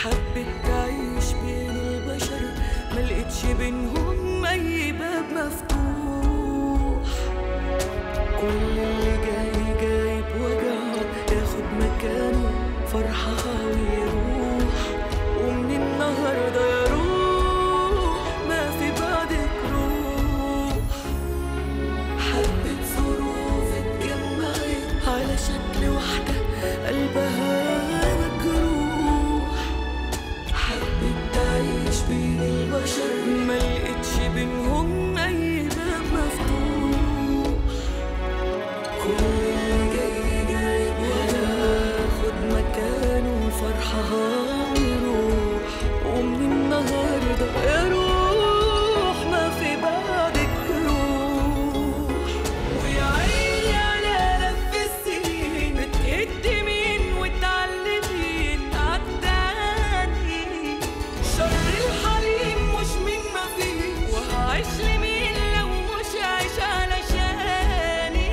حبت تعيش بين البشر ملقتش بينهم أي باب مفتوح كل اللي جاي جاي بوجعه ياخد مكانه فرحها ويروح ومن النهارده يا روح ما في بعدك روح حبة ظروف اتجمعت على شكل واحدة قلبها مجروح حبت تعيش بين البشر ملقتش بينهم أي باب مفتوح كل اللي جاي جاي وياخد مكانه فرحها ويروح ومن النهارده يا روح ما في بعدك روح ويا عيني على لف السنين بتهد مين وتعلمين عالتاني شر الحليم مش من ما فيه وهعيش لمين لو مش عايش علشاني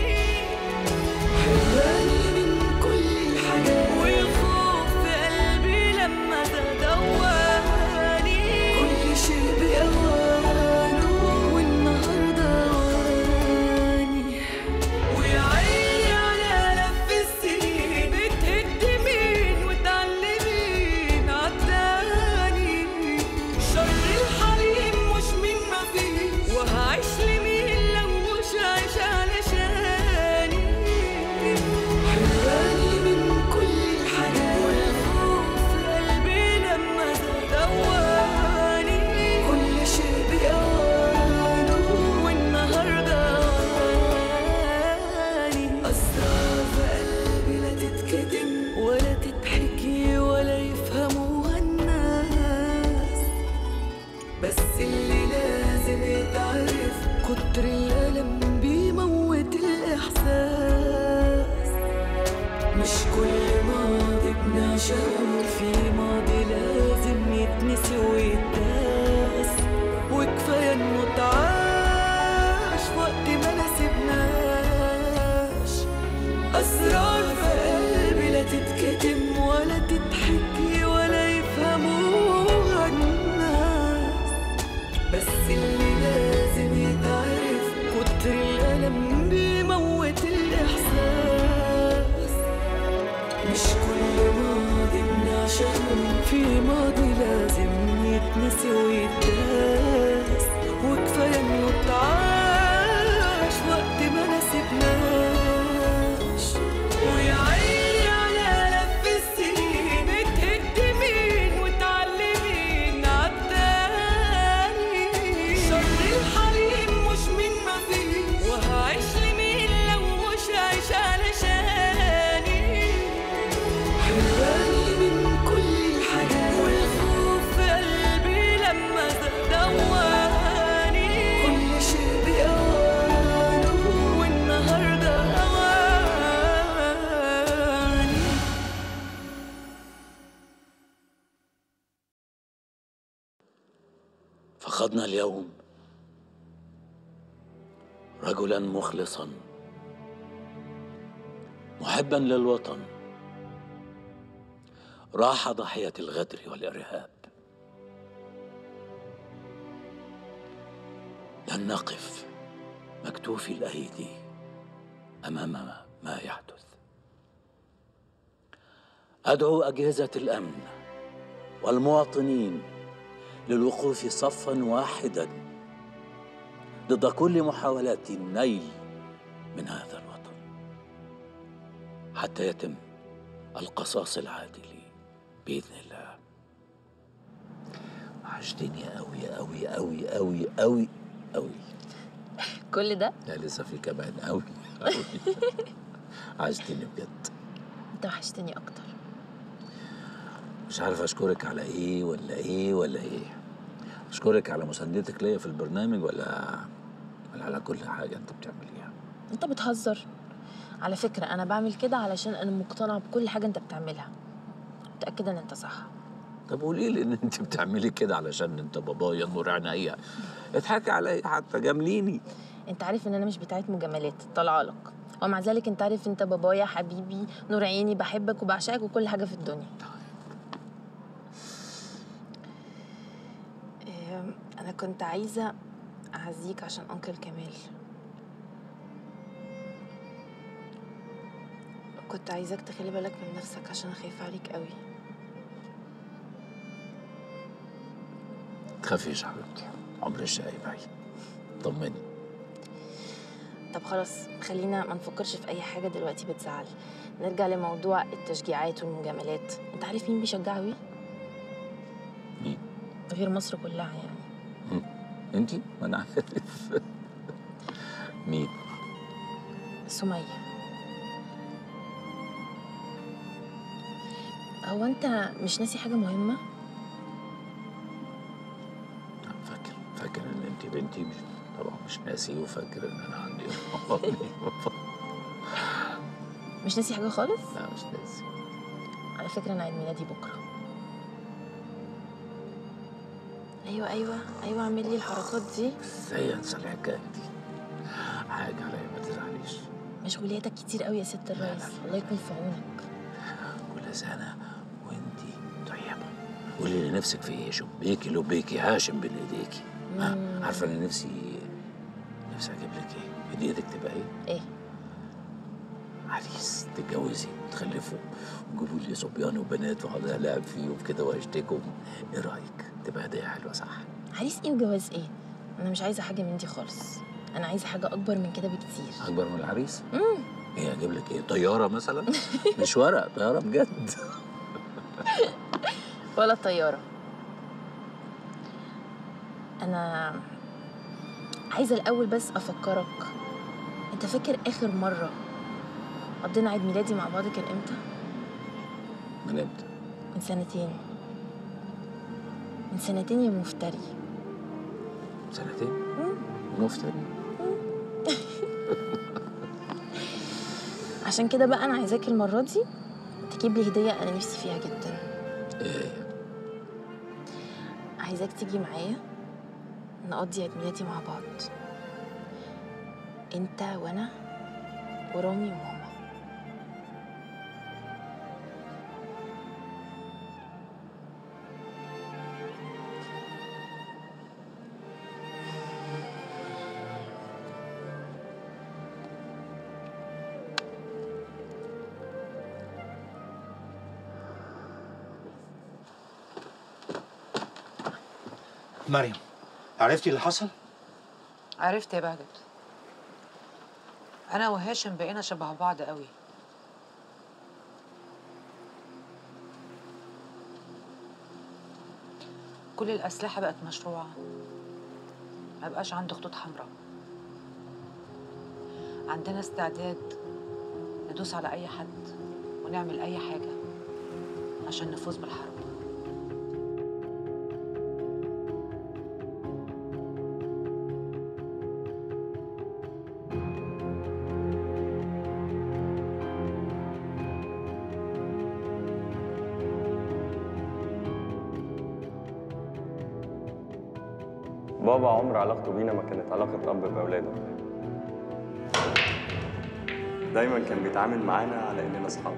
حراني من كل الحاجات والخوف في قلبي لما زاد دواني كل شيء بأوانه والنهارده أواني ويا عيني على لف السنين بتهد مين وتعلمين عالتاني شر الحليم مش من ما فيه وهعيش لمين لو مش عايش علشاني حراني من كل الحاجات والخوف في قلبي لما زاد دواني كل شيء بأوانه والنهارده أواني أسرار في قلبي لا تتكتم ولا تتحكي ولا يفهموها الناس بس اللي لازم يتعرف كتر الألم بيموت الإحساس مش كل ماضي بنعشقه في ماضي لازم يتنسي ويتداس وكفاية انه اتعاش وقت ما نسيبناش أسرار في قلبي لا تتكتم ولا تتحكي ولا يفهموها الناس بس اللي لازم يتعرف كتر الألم بيموت الإحساس مش كل ماضي بنعشقه في ماضي لازم يتنسي ويتداس وكفاية إنه اتعاش وقت ما نسيبناش ويا عيني على لف السنين بتهد مين وتعلمين عالتاني شر الحليم مش من ما فيه وهعيش لمين لو مش عايش علشاني حراني من كل الحاجات والخوف في قلبي لما زاد دواني كل شيء بأوانه والنهارده أواني فقدنا اليوم رجلا مخلصا محبا للوطن راح ضحية الغدر والإرهاب لن نقف مكتوفي الأيدي أمام ما يحدث أدعو أجهزة الأمن والمواطنين للوقوف صفا واحدا ضد كل محاولات النيل من هذا الوطن حتى يتم القصاص العادل باذن الله وحشتني قوي قوي قوي قوي قوي قوي كل ده لا لسه في كمان قوي قوي عشتني بجد انت وحشتني اكتر مش عارف اشكرك على ايه ولا ايه ولا ايه اشكرك على مساندتك ليا في البرنامج ولا ولا على كل حاجه انت بتعمليها انت بتهزر على فكرة أنا بعمل كده علشان أنا مقتنعة بكل حاجة أنت بتعملها متأكدة إن أنت صح طب قولي لي ان انت بتعملي كده علشان انت بابايا نور عينيا اضحكي عليا حتى جامليني أنت عارف إن أنا مش بتاعت مجاملات طالعة لك ومع ذلك أنت عارف أنت بابايا حبيبي نور عيني بحبك وبعشقك وكل حاجة في الدنيا أم، انا كنت عايزه اعزيك عشان انكل كمال كنت عايزاك تخلي بالك من نفسك عشان خايفه عليك قوي تخافيش يا حبيبتي عمر الشقي بعيد طمني طب خلاص خلينا ما نفكرش في اي حاجه دلوقتي بتزعل نرجع لموضوع التشجيعات والمجاملات انت عارف مين بيشجع قوي مين؟ غير مصر كلها يعني انتي ما انا عارف مين سمية هو انت مش ناسي حاجة مهمة؟ فاكر فاكر ان انت بنتي مش طبعا مش ناسي وفاكر ان انا عندي مش ناسي حاجة خالص؟ لا مش ناسي على فكرة أنا عيد ميلادي بكرة أيوة أيوة أيوة اعمل لي الحركات دي ازاي انسى الحكايه دي حاجه عليا ما تزعليش مشغولياتك كتير قوي يا ست الرئيس الله يكون في عونك كل سنه وانتي طيبه قولي لي نفسك في ايه شبيكي لبيكي هاشم بين ايديكي ها مم. عارفه انا نفسي نفسي اجيب لك ايه هديتك تبقى ايه إيه؟ عريس تتجوزي وتخلفوا وتجيبوا لي صبيان وبنات واقعد العب فيهم كده واشتكم ايه رايك تبقى هديه حلوه صح عريس إيه وجواز إيه؟ أنا مش عايزة حاجة من دي خالص أنا عايزة حاجة أكبر من كده بكتير اكبر من العريس مم. ايه اجيب لك ايه طياره مثلا مش ورق طياره بجد ولا الطيارة أنا عايزة الأول بس أفكرك أنت فاكر آخر مرة قضينا عيد ميلادي مع بعض كان إمتى؟ من امتى من سنتين من سنتين يا مفتري سنتين مم. مفتري عشان كده بقى أنا عايزاك المرة دي تجيب لي هدية أنا نفسي فيها جدا ايه عايزاك تيجي معايا نقضي عيد ميلادي مع بعض انت وانا ورامي وماما مريم عرفتي اللي حصل؟ عرفت يا بهجت انا وهاشم بقينا شبه بعض قوي كل الاسلحه بقت مشروعه ما بقاش عنده خطوط حمراء عندنا استعداد ندوس على اي حد ونعمل اي حاجه عشان نفوز بالحرب بابا عمر علاقته بينا ما كانت علاقة أب بأولاده دايما كان بيتعامل معانا على إننا أصحاب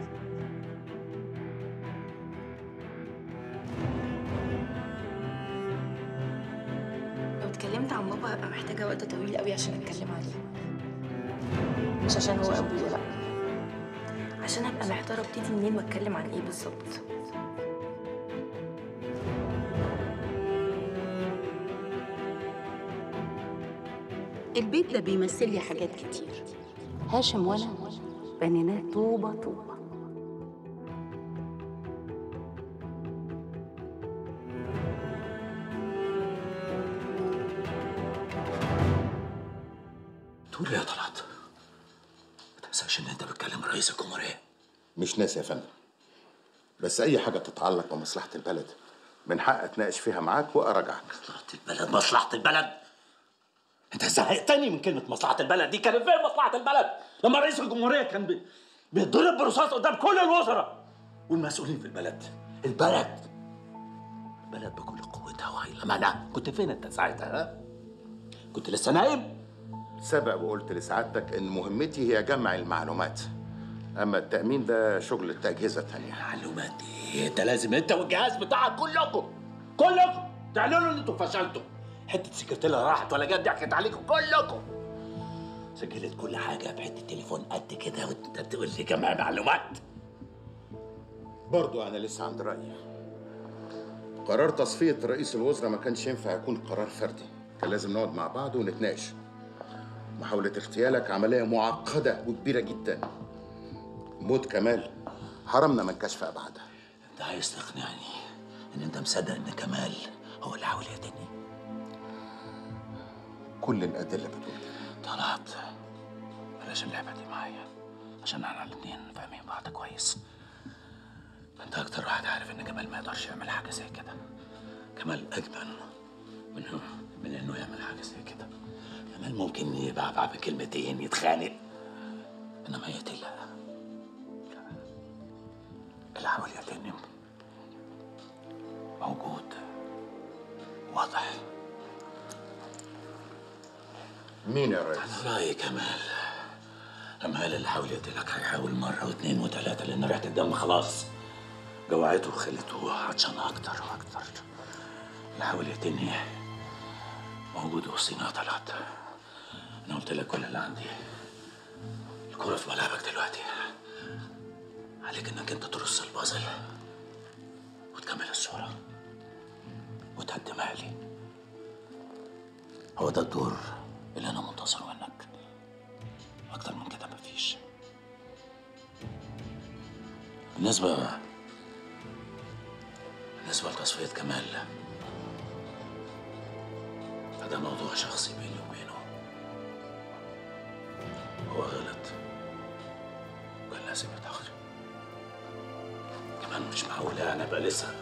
لو اتكلمت عن بابا هبقى محتاجة وقت طويل قوي عشان اتكلم عليه مش عشان هو ابويا لا عشان ابقى محتارة ابتدي منين واتكلم عن ايه بالظبط البيت ده بيمثل لي حاجات كتير هاشم وانا بنيناه طوبة طوبة تقول لي يا طلعت ما تنساش ان انت بتكلم رئيس الجمهوريه مش ناسي يا فندم بس اي حاجه تتعلق بمصلحه البلد من حق اتناقش فيها معاك واراجعك مصلحه البلد مصلحه البلد انت زهقتني من كلمه مصلحه البلد دي كانت فين مصلحه البلد لما رئيس الجمهوريه كان بي... بيتضرب برصاص قدام كل الوزراء والمسؤولين في البلد البلد البلد بكل قوتها وهيلمانها كنت فين انت ساعتها ها كنت لسه نايم سبق وقلت لسعادتك ان مهمتي هي جمع المعلومات اما التامين ده شغل اجهزه تانية معلومات ايه انت لازم انت والجهاز بتاعك كلكم كلكم تعلنوا ان انتوا فشلتوا حته سكرتيره راحت ولا جت ضحكت عليكم كلكم سجلت كل حاجه بحته تليفون قد كده وانت بتقول لي جمع معلومات برضو انا لسه عند رايي قرار تصفيه رئيس الوزراء ما كانش ينفع يكون قرار فردي كان لازم نقعد مع بعض ونتناقش محاولة اغتيالك عملية معقدة وكبيرة جدا موت كمال حرمنا من كشف أبعادها انت عايز تقنعني ان انت مصدق ان كمال هو اللي حاول يقتلني كل الأدلة بتقول كده طلعت بلاش اللعبة دي معايا عشان احنا الاتنين فاهمين بعض كويس انت اكتر واحد عارف ان كمال ما يقدرش يعمل حاجة زي كده كمال اجبن من من انه يعمل حاجة زي كده كمال ممكن يبعبع بكلمتين يتخانق انما يقتل لا لا. اللي حاول يقتلني موجود واضح مين يا ريس؟ رأيي كمال كمال اللي حاول يقتلك هيحاول مرة واثنين وثلاثة لأن ريحة الدم خلاص جوعته وخلته عطشان أكتر وأكتر اللي حاول يقتلني موجود وسطينا طلعت أنا قلت لك كل اللي عندي الكورة في ملعبك دلوقتي عليك إنك أنت ترص البازل وتكمل الصورة وتقدمها لي هو ده الدور اللي انا منتظره منك اكتر من كده مفيش بالنسبة بالنسبة لتصفية كمال فده موضوع شخصي بيني وبينه هو غلط كان لازم يتأخر كمان مش معقول يعني ابقى لسه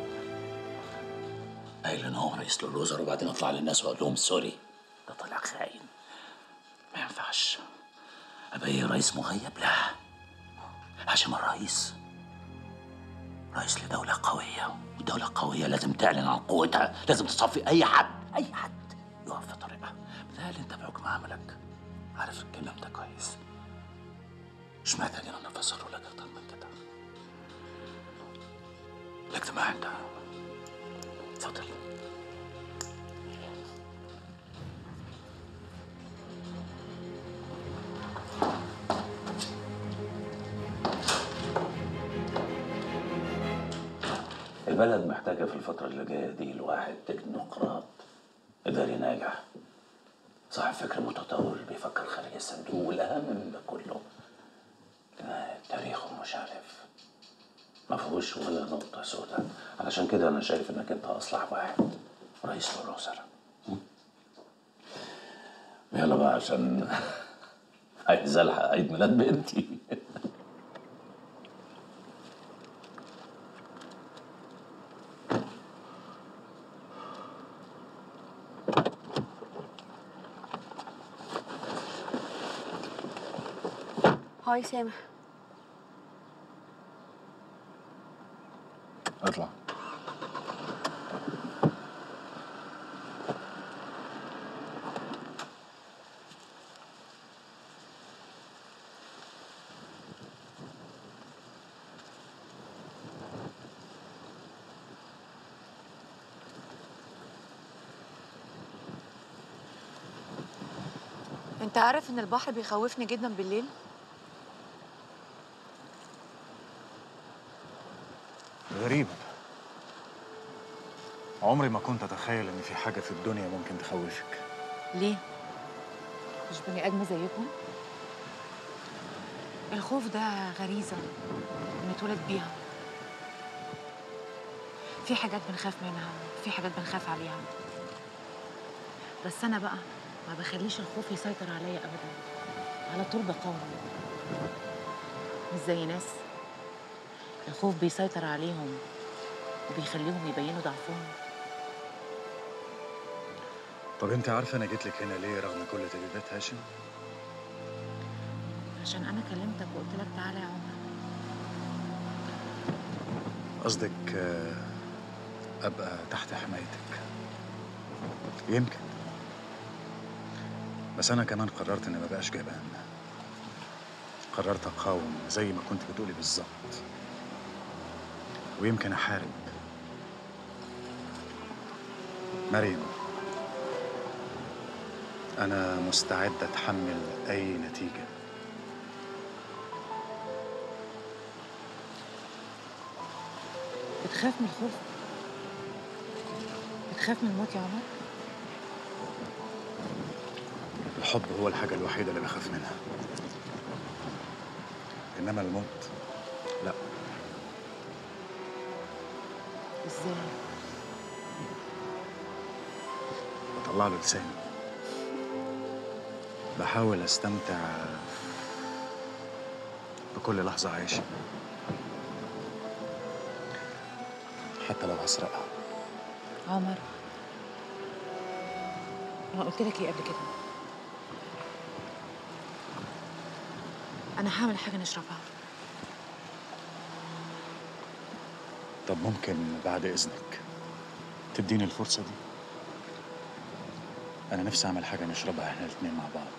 قايل ان هو رئيس للوزراء وبعدين اطلع للناس واقول لهم سوري ده طلع خاين ما ينفعش ابقى ايه رئيس مغيب لا هاشم الرئيس رئيس لدولة قوية والدولة القوية لازم تعلن عن قوتها لازم تصفي أي حد أي حد يقف في طريقها بتهيألي أنت بحكم عملك عارف الكلام ده كويس مش محتاج إن أنا أفسره لك أكتر من كده الاجتماع انتهى اتفضل البلد محتاجة في الفترة اللي جاية دي لواحد تكنوقراط إداري ناجح صاحب فكر متطور بيفكر خارج الصندوق والأهم من ده كله إن تاريخه مشرف ما فيهوش ولا نقطة سوداء علشان كده أنا شايف إنك أنت أصلح واحد رئيس الوزراء يلا بقى عشان عايز ألحق عيد ميلاد بنتي هاي سامح اطلع انت عارف ان البحر بيخوفني جدا بالليل غريب عمري ما كنت اتخيل ان في حاجه في الدنيا ممكن تخوفك ليه مش بني ادم زيكم الخوف ده غريزه بنتولد بيها في حاجات بنخاف منها في حاجات بنخاف عليها بس انا بقى ما بخليش الخوف يسيطر عليا ابدا على طول بقاوم مش زي ناس الخوف بيسيطر عليهم وبيخليهم يبينوا ضعفهم طب انت عارفه انا جيت لك هنا ليه رغم كل تجربات هاشم عشان انا كلمتك وقلت لك تعالى يا عمر قصدك آه، ابقى تحت حمايتك يمكن بس انا كمان قررت اني ما بقاش جبان قررت اقاوم زي ما كنت بتقولي بالظبط ويمكن احارب مريم أنا مستعد أتحمل أي نتيجة بتخاف من الخوف بتخاف من الموت يا عمر الحب هو الحاجة الوحيدة اللي بخاف منها إنما الموت لا ازاي بطلع له لساني بحاول استمتع بكل لحظة عايشة حتى لو هسرقها عمر انا قلت لك ايه قبل كده انا هعمل حاجه نشربها طب ممكن بعد إذنك تديني الفرصة دي أنا نفسي أعمل حاجة نشربها إحنا الاتنين مع بعض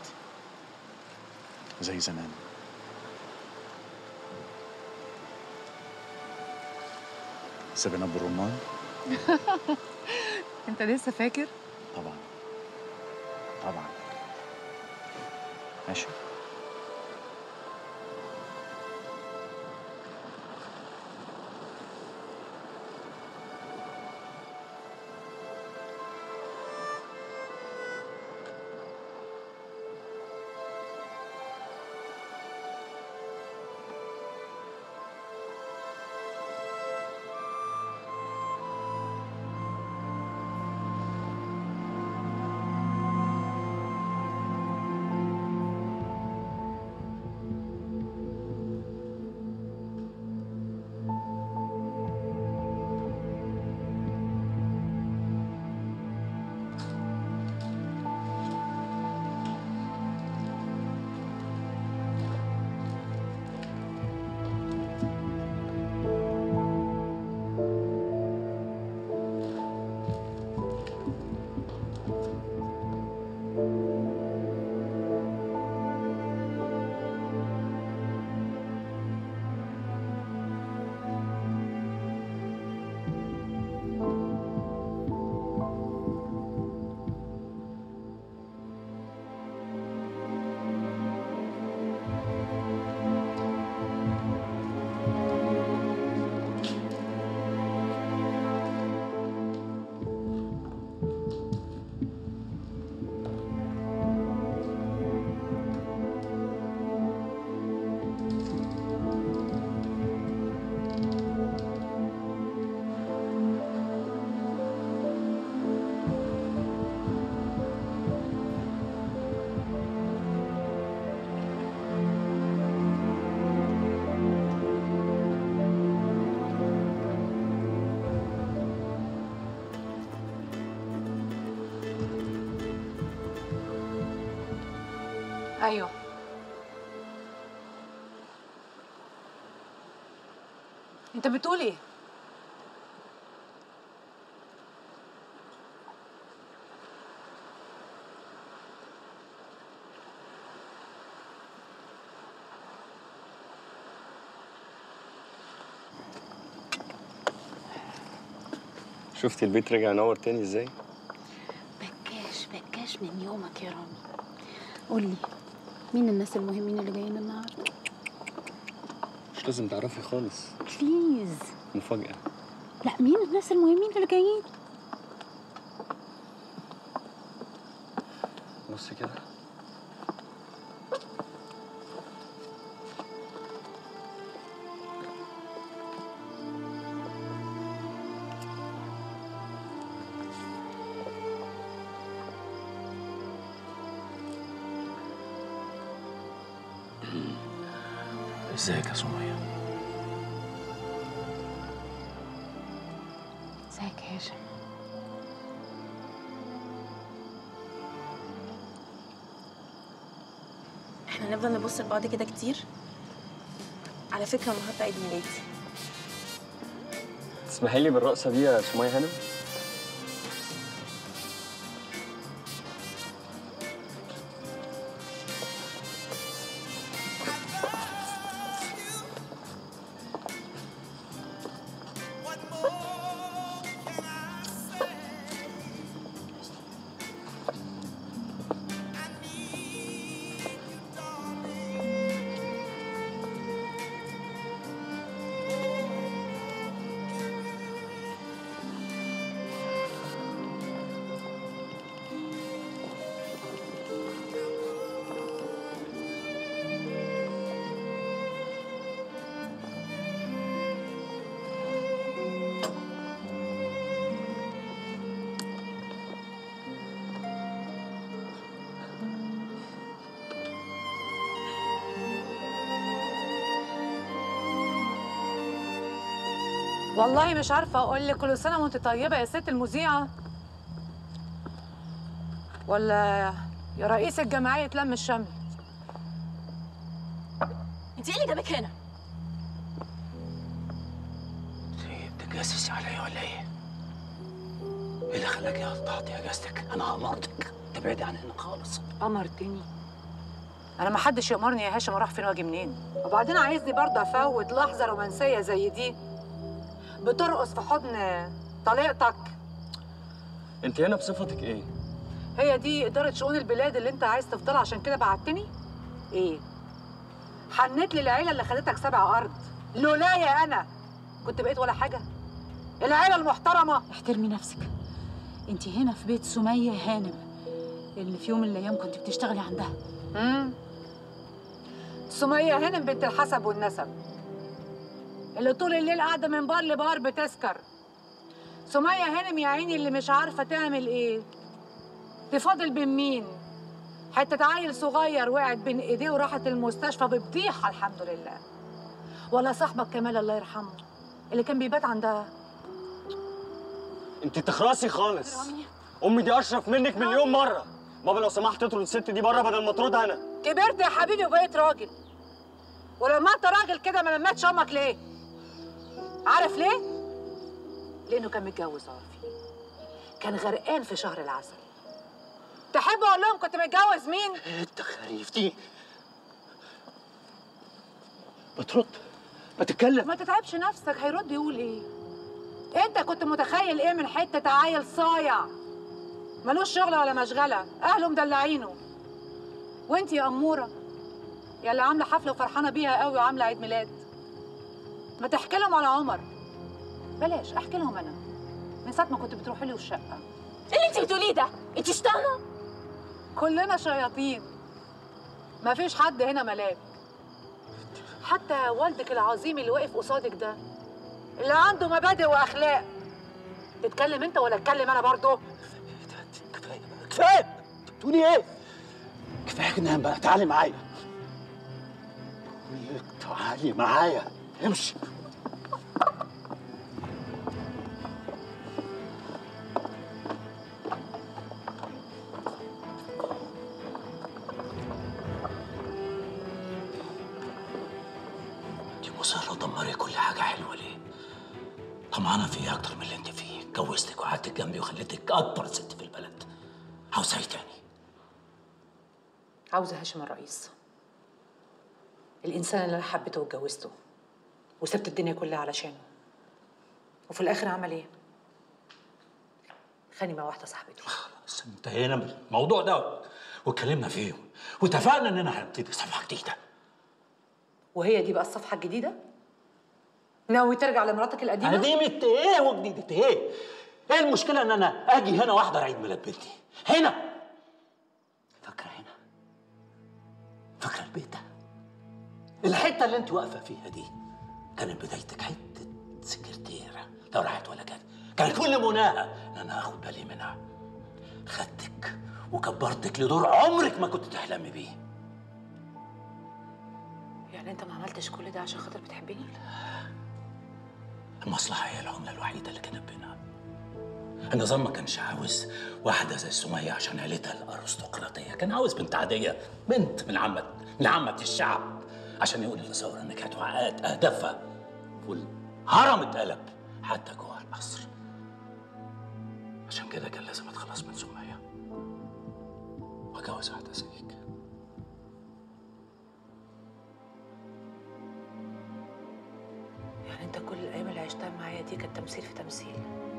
زي زمان سيفن أب الرمان انت لسه فاكر طبعا طبعا ماشي ايوه انت بتقول ايه شفتي البيت رجع ينور تاني ازاي؟ بكاش بكاش من يومك يا رامي قولي مين الناس المهمين اللي جايين النهارده مش لازم تعرفي خالص بليز مفاجأة لا مين الناس المهمين اللي جايين بصي كده ازيك يا سمية ازيك يا هاشم احنا هنفضل نبص لبعض كده كتير على فكرة النهاردة عيد ميلادي تسمحي لي بالرقصة دي يا سمية هانم؟ والله مش عارفه اقول لك كل سنه وانت طيبه يا ست المذيعه ولا يا رئيس الجمعيه تلم الشمل انت ايه اللي جابك هنا؟ بتجسسي عليا ولا ايه؟ ايه اللي خلاك يا قطعتي اجازتك؟ انا امرتك تبعدي عن هنا خالص امرتني انا ما حدش يامرني يا هاشم اروح فين واجي منين وبعدين عايزني برضه افوت لحظه رومانسيه زي دي بترقص في حضن طليقتك انت هنا بصفتك ايه؟ هي دي إدارة شؤون البلاد اللي أنت عايز تفضلها عشان كده بعتني؟ إيه؟ حنيت لي العيلة اللي خدتك سبع أرض لولايا أنا كنت بقيت ولا حاجة؟ العيلة المحترمة احترمي نفسك انت هنا في بيت سمية هانم اللي في يوم من الايام كنت بتشتغلي عندها امم سمية هانم بنت الحسب والنسب اللي طول الليل قاعدة من بار لبار بتسكر سمية هانم يا عيني اللي مش عارفة تعمل إيه تفاضل بين مين حتة عيل صغير وقعت بين ايديه وراحت المستشفى بفضيحة الحمد لله ولا صاحبك كمال الله يرحمه اللي كان بيبات عندها انت تخرسي خالص امي دي اشرف منك مليون مره بابا لو سمحت اطرد الست دي بره بدل ما اطردها انا كبرت يا حبيبي وبقيت راجل ولما انت راجل كده ما لمتش امك ليه عارف ليه لانه كان متجوز عرفي كان غرقان في شهر العسل تحب اقول لهم كنت متجوز مين انت خريفتي بترد بتتكلم ما تتعبش نفسك هيرد يقول ايه انت كنت متخيل ايه من حته عيل صايع ملوش شغل ولا مشغله اهله مدلعينه وانت يا اموره يا اللي عامله حفله وفرحانه بيها قوي وعامله عيد ميلاد ما تحكي لهم على عمر بلاش احكي لهم انا من ساعه ما كنت بتروحي لي الشقه ايه اللي انت بتقوليه ده؟ انت شطانه؟ كلنا شياطين ما فيش حد هنا ملاك حتى والدك العظيم اللي واقف قصادك ده اللي عنده مبادئ واخلاق تتكلم انت ولا اتكلم انا برضه كفايه انت بتقولي ايه؟ كفايه جنان بقى تعالي معايا بقول لك تعالي معايا امشي انت مصرة تدمري كل حاجة حلوة ليه؟ طمعانة في ايه أكتر من اللي انت فيه؟ اتجوزتك وقعدتك جنبي وخليتك أكبر ست في البلد عاوزة ايه تاني؟ عاوزه هاشم الرئيس الانسان اللي انا حبيته واتجوزته وسبت الدنيا كلها علشانه وفي الاخر عمل ايه خاني مع واحده صاحبته بس انتهينا من الموضوع ده واتكلمنا فيه واتفقنا اننا هنبتدي صفحة جديدة وهي دي بقى الصفحه الجديده ناوي ترجع لمراتك القديمه قديمة ايه وجديدة ايه؟ ايه المشكلة ان انا اجي هنا واحضر عيد ميلاد بنتي؟ هنا فاكرة هنا؟ فاكرة البيت ده؟ الحتة اللي انت واقفة فيها دي كانت بدايتك حتة سكرتيرة لا راحت ولا جت كان كل مناها ان انا اخد بالي منها خدتك وكبرتك لدور عمرك ما كنت تحلمي بيه يعني انت ما عملتش كل ده عشان خاطر بتحبني المصلحة هي العملة الوحيدة اللي كانت بينها النظام ما كانش عاوز واحدة زي سمية عشان عيلتها الأرستقراطية كان عاوز بنت عادية بنت من عامة من عامة الشعب عشان يقول للثورة إنك هتحققت أهدافها والهرم اتقلب حتى جوه القصر عشان كده كان لازم أتخلص من سمية وأتجوز واحدة زيك يعني انت كل الايام اللي عشتها معايا دي كانت تمثيل في تمثيل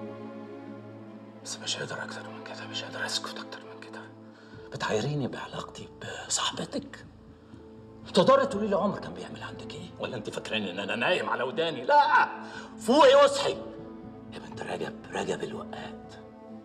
بس مش قادر أكتر من كده مش قادر أسكت أكتر من كده بتعايريني بعلاقتي بصاحبتك تقدري تقولي لي عمر كان بيعمل عندك ايه؟ ولا انت فاكراني ان انا نايم على وداني؟ لا فوقي واصحي يا بنت رجب رجب الوقات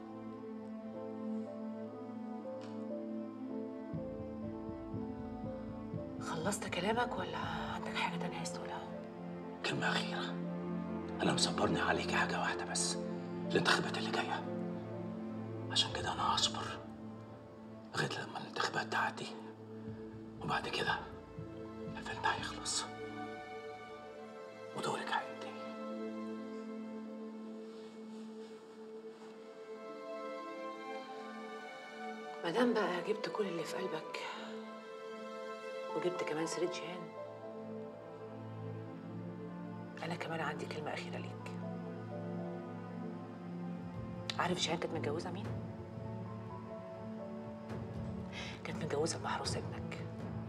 خلصت كلامك ولا عندك حاجه تانية عايز تقولها كلمة أخيرة أنا مصبرني عليكي حاجة واحدة بس الانتخابات اللي جاية عشان كده أنا هصبر لغاية لما الانتخابات تعدي وبعد كده الفيلم هيخلص ودورك هينتهي مادام بقى جبت كل اللي في قلبك وجبت كمان سيرة جيهان أنا كمان عندي كلمة أخيرة ليك عارف جيهان كانت متجوزة مين؟ كانت متجوزة محروس ابنك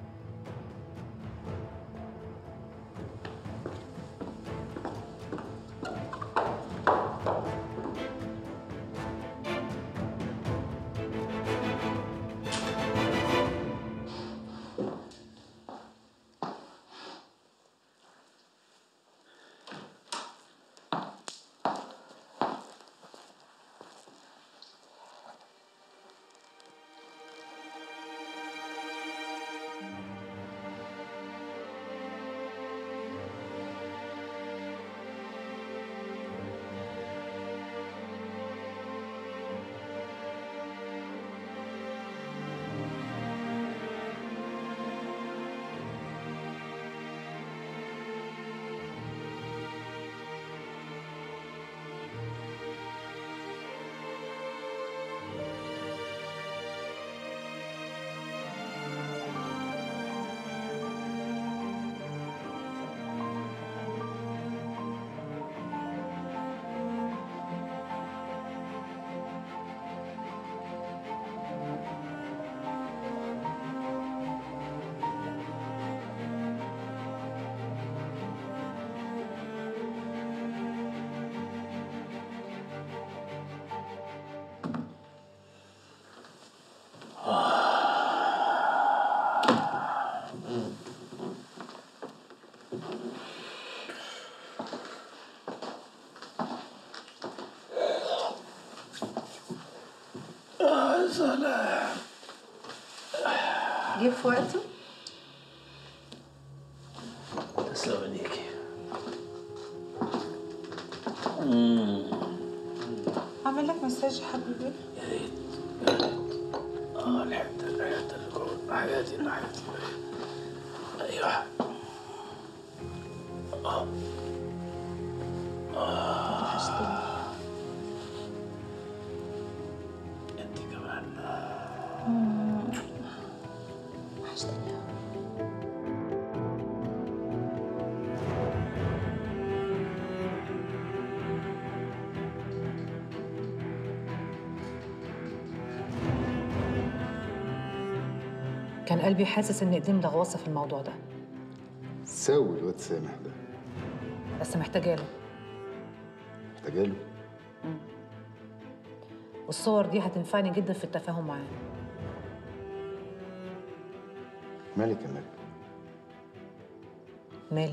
يا سلام جه في وقته تسلم ايديكي اعمل لك مساج يا حبيبي اه الحته الحته اللي جوه حياتي حياتي ايوه انت كمان كان قلبي حاسس ان ايديه ملغوصه في الموضوع ده ساوي الواد سامح ده بس محتاجه له محتاجه له والصور دي هتنفعني جدا في التفاهم معاه مالك يا مريم مالي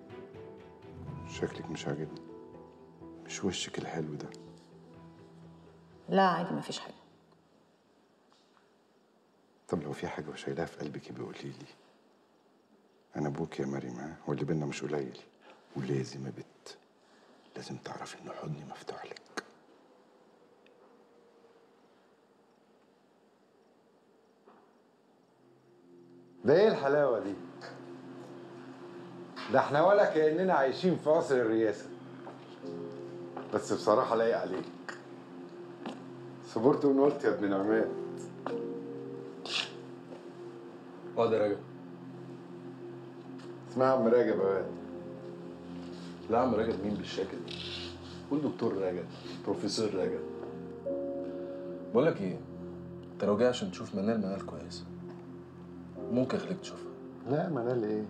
شكلك مش عاجبني مش وشك الحلو ده لا عادي مفيش حاجه طب لو في حاجة وشايلاها في قلبك يبقى قولي لي أنا أبوك يا مريم ها واللي بينا مش قليل ولازم يا بت لازم تعرفي إن حضني مفتوح لك ده ايه الحلاوه دي ده احنا ولا كاننا عايشين في قصر الرئاسه بس بصراحه لايق عليك صبرت ونقولت يا ابن نعمان اقعد يا راجل اسمها عم راجب يا واد لا عم راجل مين بالشكل ده؟ قول دكتور راجل بروفيسور راجل بقول لك ايه انت لو جاي عشان تشوف منال منال كويسه ممكن اخليك تشوفها لا منال إيه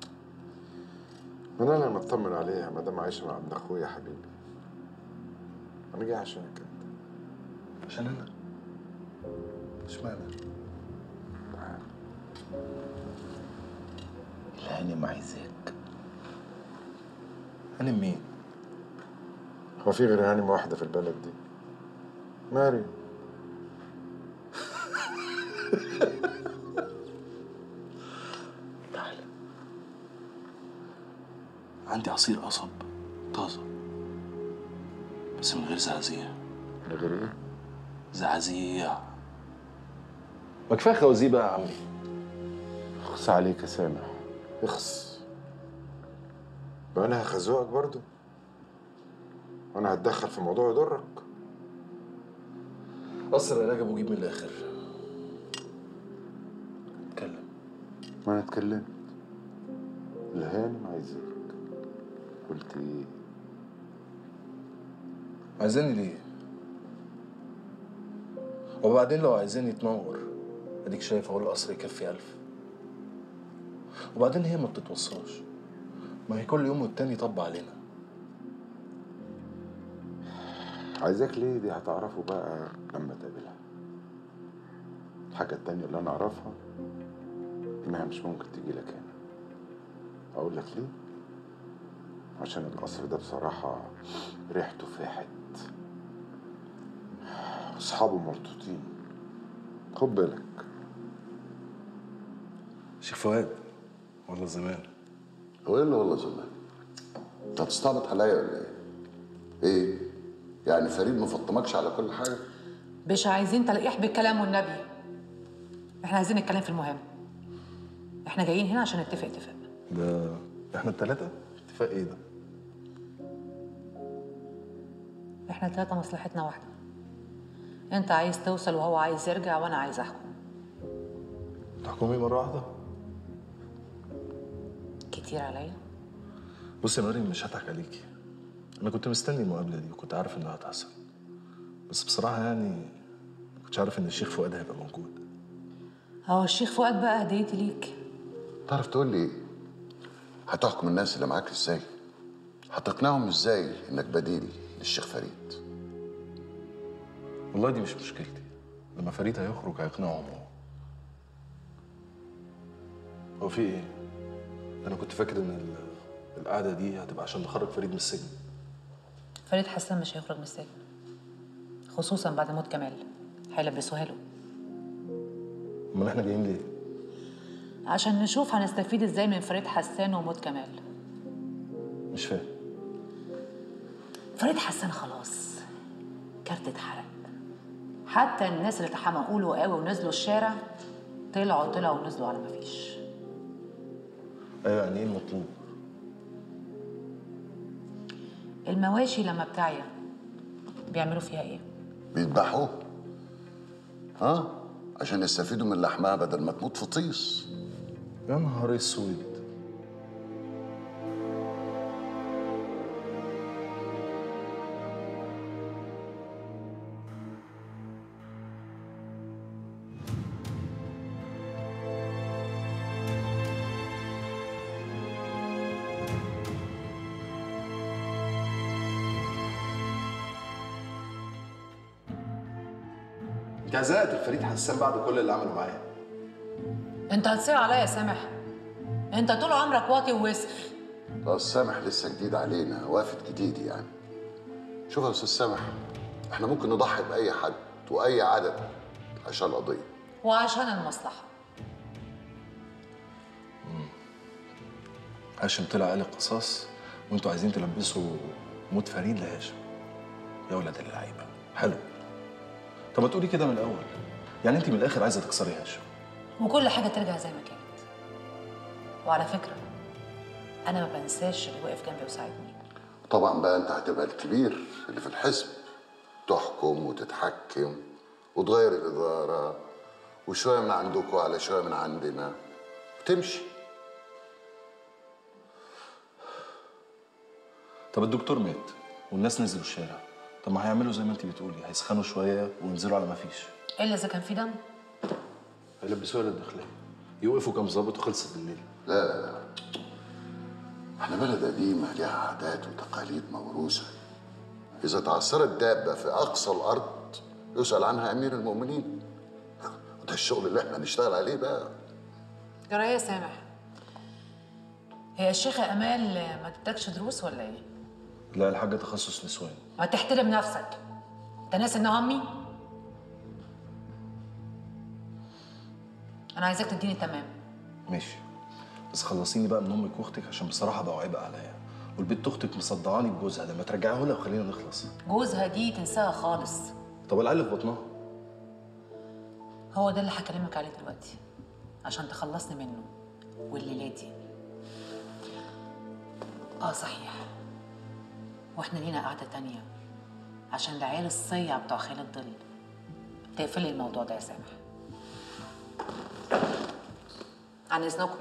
منال أنا مطمن عليها ما دام عايشة مع ابن أخويا يا حبيبي أنا جاي عشانك أنت عشان انا اشمعنى الهانم عايزاك هانم مين هو في غير هانم واحدة في البلد دي مريم تعالى عندي عصير قصب طازة بس من غير زعزيع من غير إيه؟ زعزيع ما كفايه خوازيق بقى يا عمي اخص عليك يا سامح اخص وانا هخزوقك برضو وانا هتدخل في موضوع يضرك قصر يا راجب وجيب من الاخر ما انا اتكلمت الهانم عايزاك قلت ايه عايزاني ليه؟ وبعدين لو عايزاني تنور اديك شايف اهو القصر يكفي ألف وبعدين هي ما بتتوصاش ما هي كل يوم والتاني طب علينا عايزاك ليه دي هتعرفه بقى لما تقابلها الحاجة التانية اللي أنا أعرفها إنها مش ممكن تجي لك هنا أقول لك ليه؟ عشان القصر ده بصراحة ريحته فاحت أصحابه مرطوطين خد بالك شيخ فؤاد والله زمان هو ايه اللي والله زمان؟ انت هتستعبط عليا ولا ايه؟ ايه؟ يعني فريد ما فطمكش على كل حاجه؟ مش عايزين تلقيح بالكلام والنبي احنا عايزين نتكلم في المهم احنا جايين هنا عشان نتفق اتفاق ده احنا التلاتة اتفاق ايه ده؟ احنا ثلاثة مصلحتنا واحدة انت عايز توصل وهو عايز يرجع وانا عايز احكم تحكمي مرة واحدة؟ كتير عليا بصي يا مريم مش هضحك عليكي انا كنت مستني المقابلة دي وكنت عارف انها هتحصل بس بصراحة يعني ما كنتش عارف ان الشيخ فؤاد هيبقى موجود هو الشيخ فؤاد بقى هديتي ليك تعرف تقول لي هتحكم الناس اللي معاك ازاي؟ هتقنعهم ازاي انك بديل للشيخ فريد؟ والله دي مش مشكلتي لما فريد هيخرج هيقنعهم هو هو في ايه؟ انا كنت فاكر ان ال- القعدة دي هتبقى عشان نخرج فريد من السجن فريد حسن مش هيخرج من السجن خصوصا بعد موت كمال هيلبسوها له امال احنا جايين ليه؟ عشان نشوف هنستفيد ازاي من فريد حسان وموت كمال مش فاهم فريد حسان خلاص كارت اتحرق حتى الناس اللي تحمقوا له قوي ونزلوا الشارع طلعوا طلعوا ونزلوا على مفيش ايوه يعني ايه المطلوب؟ المواشي لما بتعيا بيعملوا فيها ايه؟ بيذبحوه ها؟ عشان يستفيدوا من لحمها بدل ما تموت في طيس يا نهار اسود انت عزقت الفريد حسان بعد كل اللي عمله معايا انت هتصيع عليا يا سامح انت طول عمرك واطي ووسخ خلاص سامح لسه جديد علينا وافد جديد يعني شوف يا استاذ سامح احنا ممكن نضحي باي حد واي عدد عشان القضيه وعشان المصلحه هاشم طلع قال القصاص وانتوا عايزين تلبسوا موت فريد لهاشم يا ولاد اللعيبه حلو طب ما تقولي كده من الاول يعني انت من الاخر عايزه تكسري هاشم وكل حاجه ترجع زي ما كانت وعلى فكره انا ما بنساش اللي وقف جنبي وساعدني طبعا بقى انت هتبقى الكبير اللي في الحزب تحكم وتتحكم وتغير الاداره وشويه من عندكم على شويه من عندنا وتمشي طب الدكتور مات والناس نزلوا الشارع طب ما هيعملوا زي ما انت بتقولي هيسخنوا شويه وينزلوا على ما فيش الا اذا كان في دم هيلبسوها للداخليه يوقفوا كام ظابط وخلصت الليله لا لا لا احنا بلد قديمة ليها عادات وتقاليد موروثة إذا تعثرت دابة في أقصى الأرض يسأل عنها أمير المؤمنين وده الشغل اللي احنا نشتغل عليه بقى جرايه يا سامح هي الشيخه امال ما تدكش دروس ولا ايه لا الحاجه تخصص نسوان ما تحترم نفسك انت ناسي ان امي انا عايزاك تديني تمام ماشي بس خلصيني بقى من امك واختك عشان بصراحه بقوا عبء عليا والبنت اختك مصدعاني بجوزها لما ترجعيه لها وخلينا نخلص جوزها دي تنساها خالص طب العيال اللي في بطنها هو ده اللي هكلمك عليه دلوقتي عشان تخلصني منه والليلة دي اه صحيح واحنا لينا قعدة تانية عشان العيال الصيع بتوع خيل الظل تقفلي الموضوع ده يا سامح عن اذنكم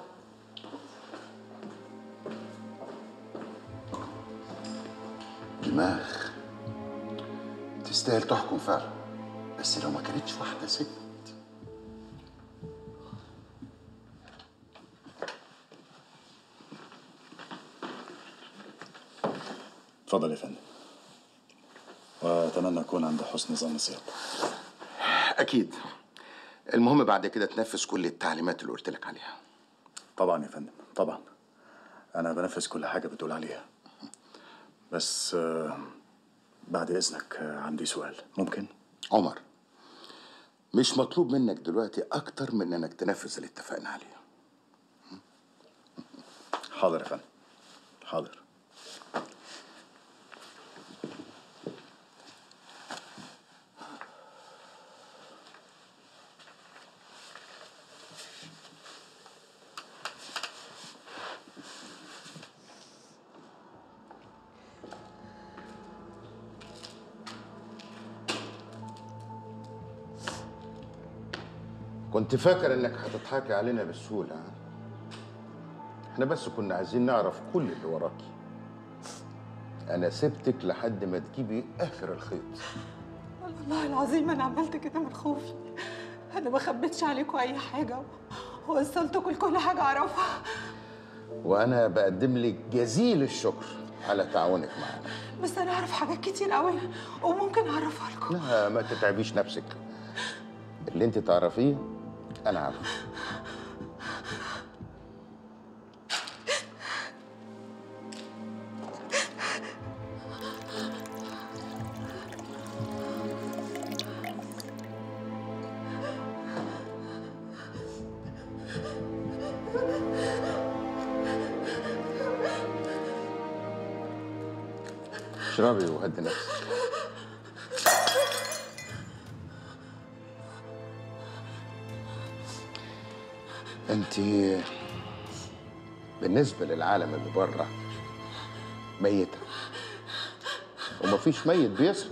دماغ تستاهل تحكم فعلا بس لو ما كانتش واحدة ست اتفضل يا فندم واتمنى اكون عند حسن ظن سيادتك أكيد المهم بعد كده تنفذ كل التعليمات اللي قلت لك عليها طبعا يا فندم طبعا انا بنفذ كل حاجه بتقول عليها بس آه، بعد اذنك آه، عندي سؤال ممكن عمر مش مطلوب منك دلوقتي أكتر من إنك تنفذ اللي اتفقنا عليه حاضر يا فندم حاضر كنت فاكر إنك هتضحكي علينا بسهولة ها؟ إحنا بس كنا عايزين نعرف كل اللي وراكي أنا سبتك لحد ما تجيبي آخر الخيط والله العظيم انا عملت كده من خوفي انا ما خبيتش عليكم اي حاجه ووصلتكم لكل حاجه اعرفها وأنا بقدم لك جزيل الشكر على تعاونك معانا بس انا اعرف حاجات كتير قوي وممكن اعرفها لكم لا ما تتعبيش نفسك اللي انت تعرفيه انا عارفه اشربي وهدي نفسك انت بالنسبة للعالم اللي بره ميتة ومفيش ميت بيصحى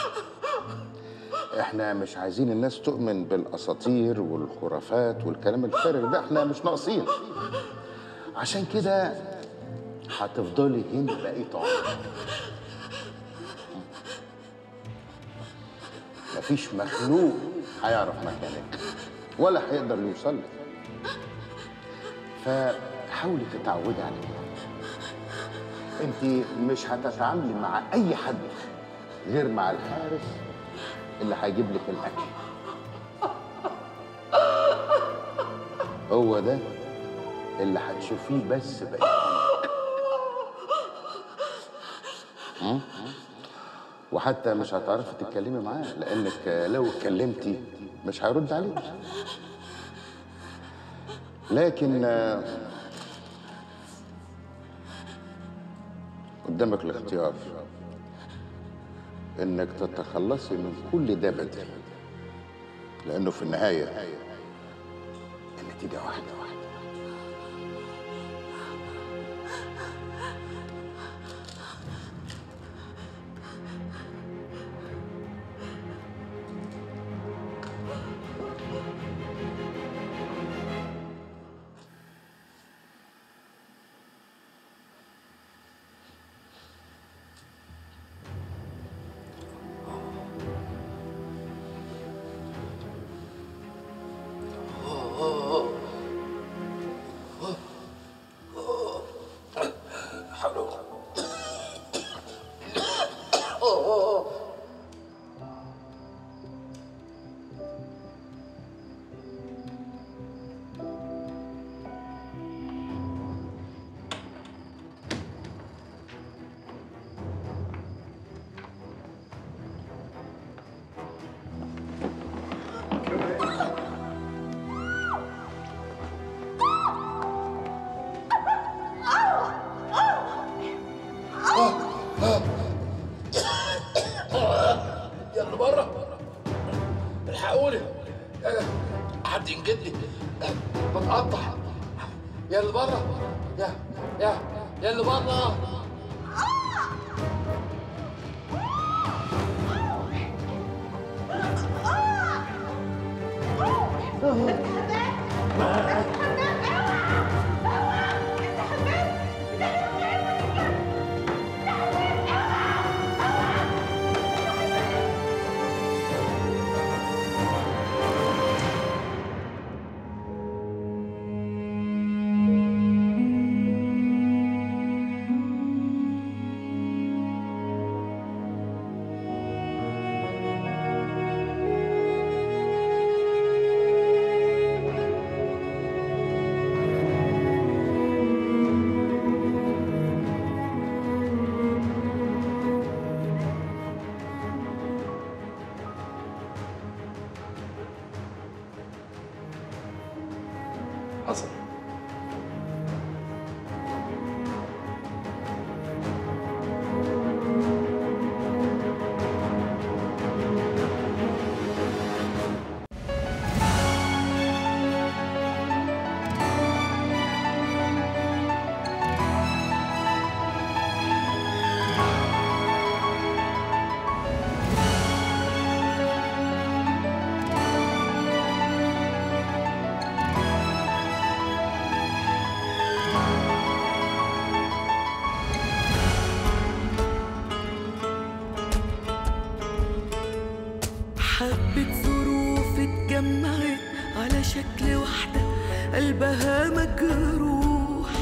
احنا مش عايزين الناس تؤمن بالاساطير والخرافات والكلام الفارغ ده احنا مش ناقصين عشان كده هتفضلي هنا بقية عمرك مفيش مخلوق هيعرف مكانك ولا هيقدر يوصل لك فحاولي تتعودي على كده انت مش هتتعاملي مع اي حد غير مع الحارس اللي هيجيب لك الاكل هو ده اللي هتشوفيه بس بقى م? وحتى مش هتعرفي تتكلمي معاه لانك لو اتكلمتي مش هيرد عليك لكن آه، قدامك الاختيار انك تتخلصي من كل ده بدري لانه في النهايه النتيجه واحده واحده حلو يلا بره الحقوني حد ينجدني بتقطع يلا بره يا يا يلا بره اتحداك حصل حبة ظروف اتجمعت على شكل واحدة قلبها مجروح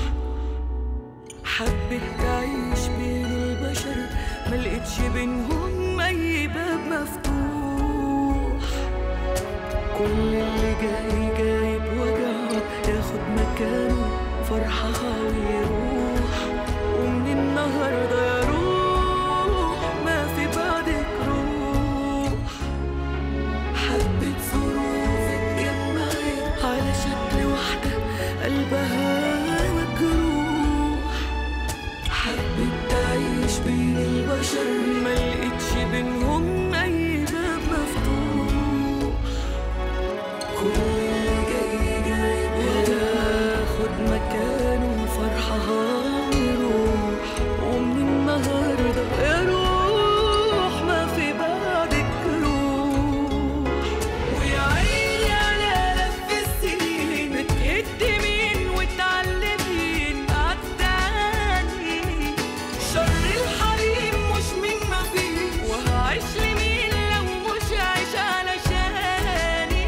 حبت تعيش بين البشر ملقتش بينهم أي باب مفتوح كل اللي جاي جاي بوجعه ياخد مكانه فرحها ويروح ومن النهارده يا روح ما في بعدك روح حبة ظروف اتجمعت على شكل واحدة قلبها مجروح حبت تعيش بين البشر ملقتش بينهم أي باب مفتوح كل اللي جاي جاي بياخد مكانه فرحها ويروح ومن النهارده يا روح ما في بعدك روح ويا عيني على لف السنين بتقدمين وتعلمين عالتاني شر الحريم مش من ما فيه وهعيش لمين لو مش عايش علشاني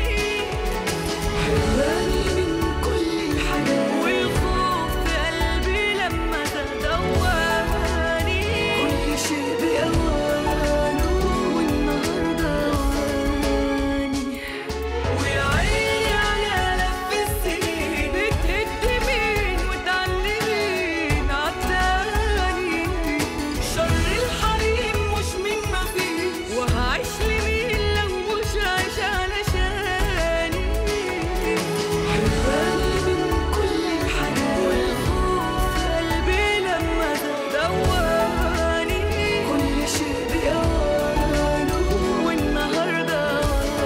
حراني من كل الحاجات والخوف في قلبي لما تدواني كل شيء بأوانه والنهارده أواني ويا عيني على لف السنين بتهدمين وتعلمين عالتاني شر الحريم مش من ما فيه وهعيش لمين لو مش عايش علشاني حراني من كل الحاجات والخوف في قلبي لما دواني كل شيء بأوانه والنهارده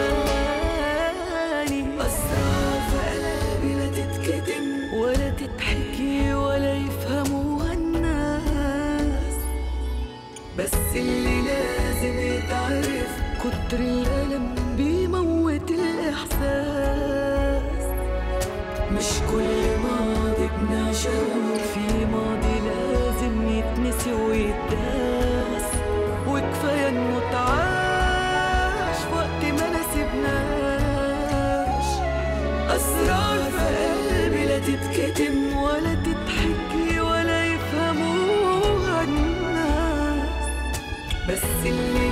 أواني أسرار في قلبي لا تتكتم ولا تتحكي ولا يفهموها الناس بس اللي لازم يتعرف كتر الألم بيموت الإحساس مش كل ماضي بنعشقه في ماضي لازم يتنسي ويتداس وكفاية انه اتعاش في وقت ما نسيبناش أسرار في قلبي لا تتكتم ولا تتحكي ولا يفهموها الناس بس اللي